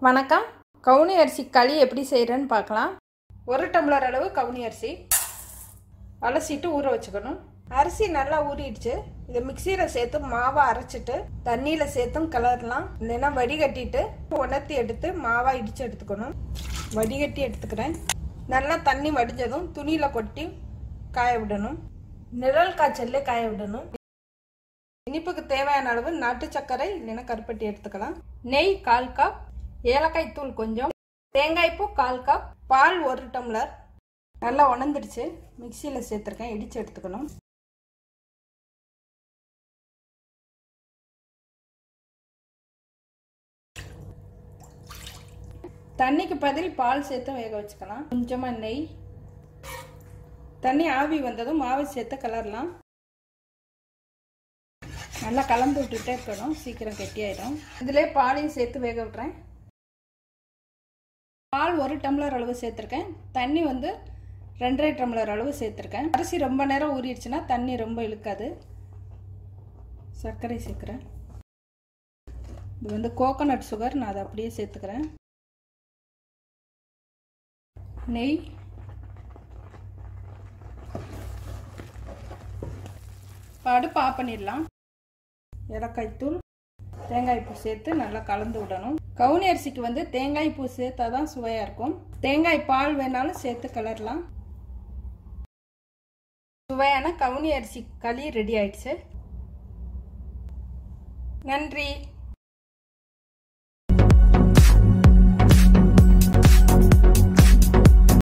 வணக்கம் கவுனி அரிசி களி எப்படி செய்கிறேன்னு பார்க்கலாம் ஒரு டம்ளர் அளவு கவுனி அரிசி அலசிட்டு ஊற வச்சுக்கணும் அரிசி நல்லா ஊறிடுச்சு இதை மிக்சியில் சேர்த்து மாவை அரைச்சிட்டு தண்ணியில் சேர்த்தும் கலரலாம் இல்லைன்னா வடிகட்டிட்டு உணர்த்தி எடுத்து மாவாக இடித்து எடுத்துக்கணும் வடிகட்டி எடுத்துக்கிறேன் நல்லா தண்ணி வடிஞ்சதும் துணியில் கொட்டி காய விடணும் நிழல் காய்ச்சல்ல காய விடணும் இனிப்புக்கு தேவையான அளவு நாட்டு சர்க்கரை இல்லைன்னா கருப்பட்டி எடுத்துக்கலாம் நெய் கால் கப் ஏலக்காய் தூள் கொஞ்சம் தேங்காய் பூ கால் கப் பால் ஒரு டம்ளர் நல்லா உணர்ந்துடுச்சு மிக்சியில் சேர்த்துருக்கேன் இடித்து எடுத்துக்கணும் தண்ணிக்கு பதில் பால் சேர்த்து வேக வச்சுக்கலாம் கொஞ்சமாக நெய் தண்ணி ஆவி வந்ததும் மாவை சேர்த்து கலரலாம் நல்லா கலந்து விட்டுட்டே இருக்கணும் சீக்கிரம் கெட்டியாயிடும் இதிலே பாலையும் சேர்த்து வேக விட்றேன் பால் ஒரு டம்ளர் அளவு சேர்த்துருக்கேன் தண்ணி வந்து ரெண்டரை டம்ளர் அளவு சேர்த்துருக்கேன் அரிசி ரொம்ப நேரம் ஊறிடுச்சுன்னா தண்ணி ரொம்ப இழுக்காது சர்க்கரை சேர்க்குறேன் இது வந்து கோகோனட் சுகர் நான் அதை அப்படியே சேர்த்துக்கிறேன் நெய் அடுப்பு ஆஃப் பண்ணிடலாம் ஏலக்காய் தூள் தேங்காய் பூ சேர்த்து நல்லா கலந்து விடணும் கவுனி அரிசிக்கு வந்து தேங்காய் பூ சேர்த்தா தான் சுவையாக இருக்கும் தேங்காய் பால் வேணாலும் சேர்த்து கலரலாம் சுவையான கவுனி அரிசி களி ரெடி ஆயிடுச்சு நன்றி